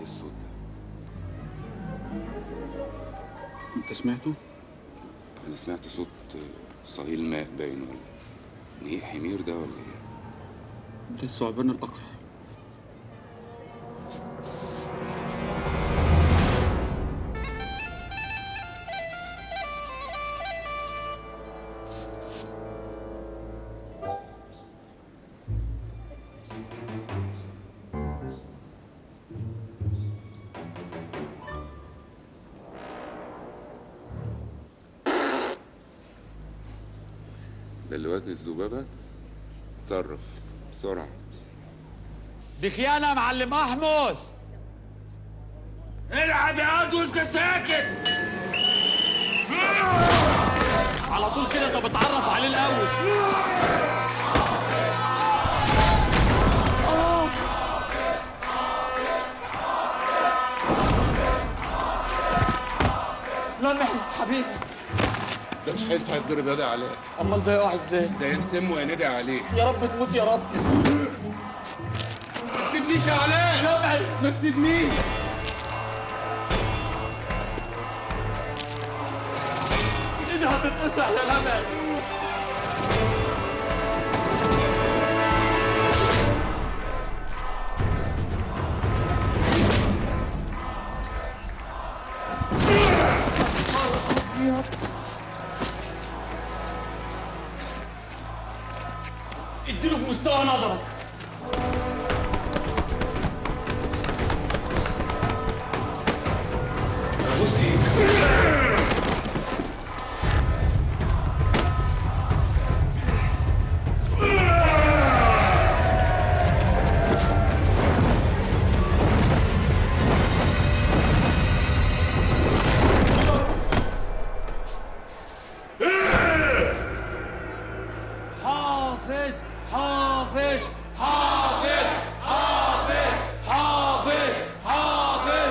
الصوت ده انت سمعته؟ انا سمعت صوت آه، صهيل ماء باين ولا نهيق حمير ده ولا ايه ده الثعبان الأقرع ده اللي وزن الذبابه اتصرف بسرعه دي خيانة يا معلم أحمس العب يا واد وانت ساكت على طول كده انت بتعرف عليه الأول لا محمد حبيبي ده مش هينفع يتضرب يدي عليه امال ده يقع ازاي ده ينسم وينادي عليه يا رب تموت يا رب ما تسيبنيش يا علاء لا ما تسيبنيش ايدي هتتقطع يا لمع اديله في مستوى نظرك حافظ حافظ حافظ حافظ حافظ حافظ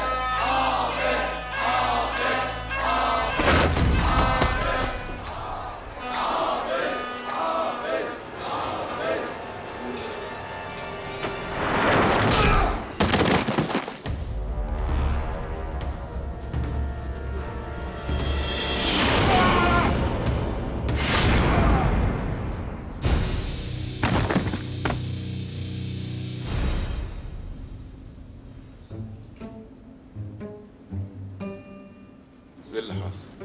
ايه اللي حصل